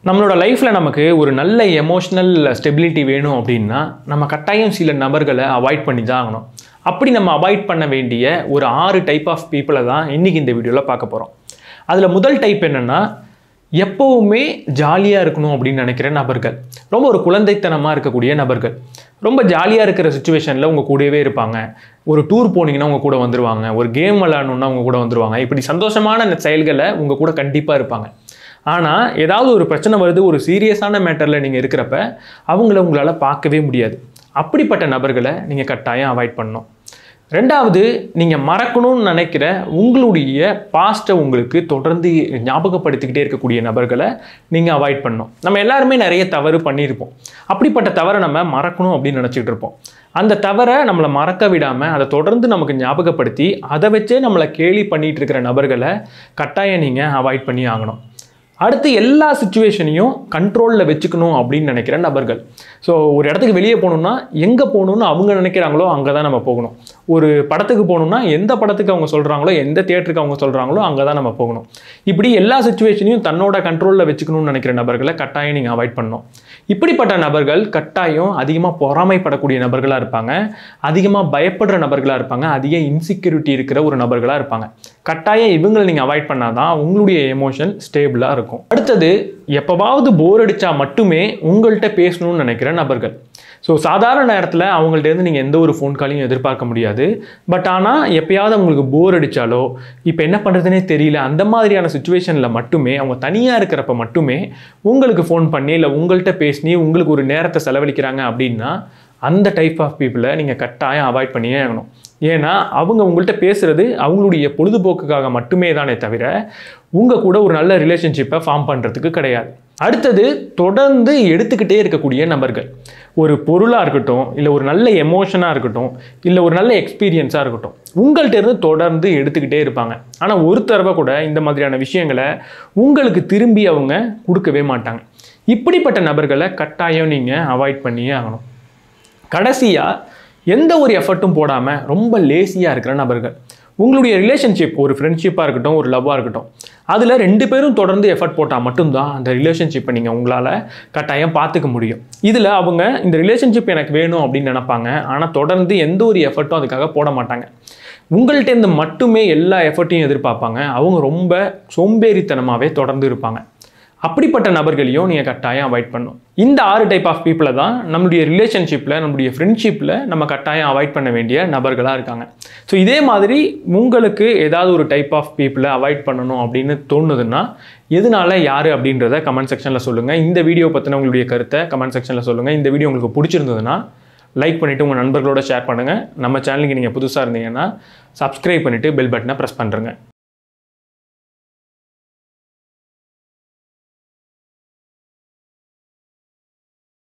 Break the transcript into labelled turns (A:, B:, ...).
A: நம்மளோட லைஃப்பில் நமக்கு ஒரு நல்ல எமோஷ்னல் ஸ்டெபிலிட்டி வேணும் அப்படின்னா நம்ம கட்டாயம் சில நபர்களை அவாய்ட் பண்ணி தான் ஆகணும் அப்படி நம்ம அவாய்ட் பண்ண வேண்டிய ஒரு ஆறு டைப் ஆஃப் பீப்புளை தான் இன்றைக்கி இந்த வீடியோவில் பார்க்க போகிறோம் அதில் முதல் டைப் என்னென்னா எப்போவுமே ஜாலியாக இருக்கணும் அப்படின்னு நினைக்கிற நபர்கள் ரொம்ப ஒரு குழந்தைத்தனமாக இருக்கக்கூடிய நபர்கள் ரொம்ப ஜாலியாக இருக்கிற சுச்சுவேஷனில் உங்கள் கூடவே இருப்பாங்க ஒரு டூர் போனீங்கன்னா உங்கள் கூட வந்துருவாங்க ஒரு கேம் விளாடணுன்னா உங்கள் கூட வந்துருவாங்க இப்படி சந்தோஷமான அந்த செயல்களை உங்கள் கூட கண்டிப்பாக இருப்பாங்க ஆனால் ஏதாவது ஒரு பிரச்சனை வருது ஒரு சீரியஸான மேட்டரில் நீங்கள் இருக்கிறப்ப அவங்கள உங்களால் பார்க்கவே முடியாது அப்படிப்பட்ட நபர்களை நீங்கள் கட்டாயம் அவாய்ட் பண்ணணும் ரெண்டாவது நீங்கள் மறக்கணும்னு நினைக்கிற உங்களுடைய பாஸ்ட்டை உங்களுக்கு தொடர்ந்து ஞாபகப்படுத்திக்கிட்டே இருக்கக்கூடிய நபர்களை நீங்கள் அவாய்ட் பண்ணணும் நம்ம எல்லாருமே நிறைய தவறு பண்ணியிருப்போம் அப்படிப்பட்ட தவறை நம்ம மறக்கணும் அப்படின்னு நினச்சிக்கிட்டு இருப்போம் அந்த தவறை நம்மளை மறக்க விடாமல் அதை தொடர்ந்து நமக்கு ஞாபகப்படுத்தி அதை வச்சே நம்மளை கேலி பண்ணிகிட்டு இருக்கிற நபர்களை கட்டாயம் நீங்கள் அவாய்ட் பண்ணி ஆகணும் அடுத்து எல்லா சுச்சுவேஷனையும் கண்ட்ரோலில் வச்சுக்கணும் அப்படின்னு நினைக்கிற நபர்கள் ஸோ ஒரு இடத்துக்கு வெளியே போகணுன்னா எங்கே போகணுன்னு அவங்க நினைக்கிறாங்களோ அங்கே தான் நம்ம போகணும் ஒரு படத்துக்கு போகணுன்னா எந்த படத்துக்கு அவங்க சொல்கிறாங்களோ எந்த தியேட்டருக்கு அவங்க சொல்கிறாங்களோ அங்கே தான் நம்ம போகணும் இப்படி எல்லா சுச்சுவேஷனையும் தன்னோட கண்ட்ரோலில் வச்சுக்கணும்னு நினைக்கிற நபர்களை கட்டாயம் நீங்கள் அவாய்ட் பண்ணணும் இப்படிப்பட்ட நபர்கள் கட்டாயம் அதிகமாக பொறாமைப்படக்கூடிய நபர்களாக இருப்பாங்க அதிகமாக பயப்படுற நபர்களாக இருப்பாங்க அதிக இன்செக்யூரிட்டி இருக்கிற ஒரு நபர்களாக இருப்பாங்க கட்டாயம் இவங்களை நீங்கள் அவாய்ட் பண்ணால் தான் உங்களுடைய எமோஷன் ஸ்டேபிளாக இருக்கும் அடுத்தது எப்போவாவது போர் அடித்தா மட்டுமே உங்கள்கிட்ட பேசணும்னு நினைக்கிற நபர்கள் ஸோ சாதாரண நேரத்தில் அவங்கள்ட்டேருந்து நீங்கள் எந்த ஒரு ஃபோன் காலையும் எதிர்பார்க்க முடியாது பட் ஆனால் எப்பயாவது அவங்களுக்கு போர் அடித்தாலோ இப்போ என்ன பண்ணுறதுனே தெரியல அந்த மாதிரியான சுச்சுவேஷனில் மட்டுமே அவங்க தனியாக இருக்கிறப்ப மட்டுமே உங்களுக்கு ஃபோன் பண்ணி இல்லை உங்கள்கிட்ட பேசி உங்களுக்கு ஒரு நேரத்தை செலவழிக்கிறாங்க அப்படின்னா அந்த டைப் ஆஃப் பீப்புளை நீங்கள் கட்டாயம் அவாய்ட் பண்ணியே ஆகணும் ஏன்னா அவங்க உங்கள்கிட்ட பேசுகிறது அவங்களுடைய பொழுதுபோக்குக்காக மட்டுமே தானே தவிர உங்கள் கூட ஒரு நல்ல ரிலேஷன்ஷிப்பை ஃபார்ம் பண்ணுறதுக்கு கிடையாது அடுத்தது தொடர்ந்து எடுத்துக்கிட்டே இருக்கக்கூடிய நபர்கள் ஒரு பொருளாக இருக்கட்டும் இல்லை ஒரு நல்ல எமோஷனாக இருக்கட்டும் இல்லை ஒரு நல்ல எக்ஸ்பீரியன்ஸாக இருக்கட்டும் உங்கள்கிட்ட இருந்து தொடர்ந்து எடுத்துக்கிட்டே இருப்பாங்க ஆனால் ஒரு தடவை கூட இந்த மாதிரியான விஷயங்களை உங்களுக்கு திரும்பி அவங்க கொடுக்கவே மாட்டாங்க இப்படிப்பட்ட நபர்களை கட்டாயம் நீங்கள் அவாய்ட் பண்ணியே ஆகணும் கடைசியாக எந்த ஒரு எஃபர்ட்டும் போடாமல் ரொம்ப லேசியாக இருக்கிற நபர்கள் உங்களுடைய ரிலேஷன்ஷிப் ஒரு ஃப்ரெண்ட்ஷிப்பாக இருக்கட்டும் ஒரு லவ்வாக இருக்கட்டும் அதில் ரெண்டு பேரும் தொடர்ந்து எஃபர்ட் போட்டால் மட்டும்தான் அந்த ரிலேஷன்ஷிப்பை நீங்கள் உங்களால் கட்டாயம் பார்த்துக்க முடியும் இதில் அவங்க இந்த ரிலேஷன்ஷிப் எனக்கு வேணும் அப்படின்னு நினைப்பாங்க ஆனால் தொடர்ந்து எந்த ஒரு எஃபர்ட்டும் அதுக்காக போட மாட்டாங்க உங்கள்கிட்டேருந்து மட்டுமே எல்லா எஃபர்ட்டையும் எதிர்பார்ப்பாங்க அவங்க ரொம்ப சோம்பேறித்தனமாகவே தொடர்ந்து இருப்பாங்க அப்படிப்பட்ட நபர்களையும் நீங்கள் கட்டாயம் அவாய்ட் பண்ணும் இந்த ஆறு டைப் ஆஃப் பீப்புளை தான் நம்மளுடைய ரிலேஷன்ஷிப்பில் நம்மளுடைய ஃப்ரெண்ட்ஷிப்பில் நம்ம கட்டாயம் அவாய்ட் பண்ண வேண்டிய நபர்களாக இருக்காங்க ஸோ இதே மாதிரி உங்களுக்கு ஏதாவது ஒரு டைப் ஆஃப் பீப்புளை அவாய்ட் பண்ணணும் அப்படின்னு தோணுதுன்னா எதனால யார் அப்படின்றத கமெண்ட் செக்ஷனில் சொல்லுங்கள் இந்த வீடியோ பற்றின உங்களுடைய கருத்தை கமெண்ட் செக்ஷனில் சொல்லுங்கள் இந்த வீடியோ உங்களுக்கு பிடிச்சிருந்ததுன்னா லைக் பண்ணிவிட்டு உங்கள் நண்பர்களோட ஷேர் பண்ணுங்கள் நம்ம சேனலுக்கு நீங்கள் புதுசாக இருந்தீங்கன்னா சப்ஸ்கிரைப் பண்ணிவிட்டு பெல் பட்டனை ப்ரெஸ் பண்ணுறேங்க